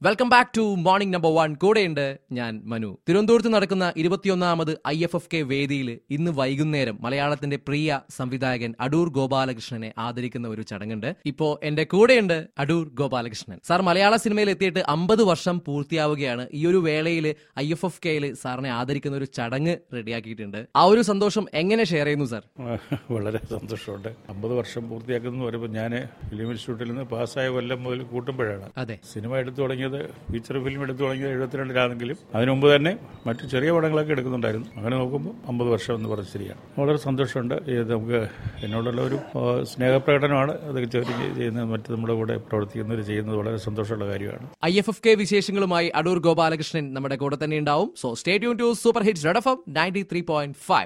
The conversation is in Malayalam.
welcome back to morning number one കൂടെയുണ്ട് ഞാൻ മനു തിരുവനന്തപുരത്ത് നടക്കുന്ന ഇരുപത്തിയൊന്നാമത് ഐ എഫ് എഫ് കെ വേദിയിൽ ഇന്ന് വൈകുന്നേരം മലയാളത്തിന്റെ പ്രിയ സംവിധായകൻ അടൂർ ഗോപാലകൃഷ്ണനെ ആദരിക്കുന്ന ഒരു ചടങ്ങുണ്ട് ഇപ്പോ എന്റെ കൂടെയുണ്ട് അടൂർ ഗോപാലകൃഷ്ണൻ സാർ മലയാള സിനിമയിൽ എത്തിയിട്ട് അമ്പത് വർഷം പൂർത്തിയാവുകയാണ് ഈ ഒരു വേളയിൽ ഐ എഫ് എഫ് കെയിൽ സാറിനെ ആദരിക്കുന്ന ഒരു ചടങ്ങ് റെഡിയാക്കിയിട്ടുണ്ട് ആ ഒരു സന്തോഷം എങ്ങനെ ഷെയർ ചെയ്യുന്നു സാർ വളരെ സന്തോഷമുണ്ട് അമ്പത് വർഷം പൂർത്തിയാക്കുന്നു പറയുമ്പോൾ ഞാൻ ഫിലിം ഇൻസ്റ്റിറ്റ്യൂട്ടിൽ നിന്ന് പാസ്സായ കൊല്ലം മുതൽ കൂട്ടുമ്പോഴാണ് അതെ സിനിമ എടുത്തു തുടങ്ങിയത് ഫീച്ചർ ഫിലിം എടുത്തു തുടങ്ങിയത് എഴുപത്തിരണ്ടിലാണെങ്കിലും അതിനു മുമ്പ് തന്നെ മറ്റു ചെറിയ പടങ്ങളൊക്കെ എടുക്കുന്നുണ്ടായിരുന്നു അങ്ങനെ നോക്കുമ്പോൾ അമ്പത് വർഷം എന്ന് പറഞ്ഞ് ശരിയാണ് വളരെ സന്തോഷമുണ്ട് ഇത് നമുക്ക് എന്നോടുള്ള ഒരു ആ, സ്നേഹപ്രകടനമാണ് അതൊക്കെ ചെയ്യുന്നത് മറ്റ് നമ്മുടെ കൂടെ പ്രവർത്തിക്കുന്നവർ ചെയ്യുന്നത് വളരെ സന്തോഷമുള്ള കാര്യമാണ് ഐ എഫ് എഫ് കെ വിശേഷങ്ങളുമായി അടൂർ ഗോപാലകൃഷ്ണൻ നമ്മുടെ കൂടെ തന്നെ ഉണ്ടാവും so stay tune to super hits red F M ninety three point five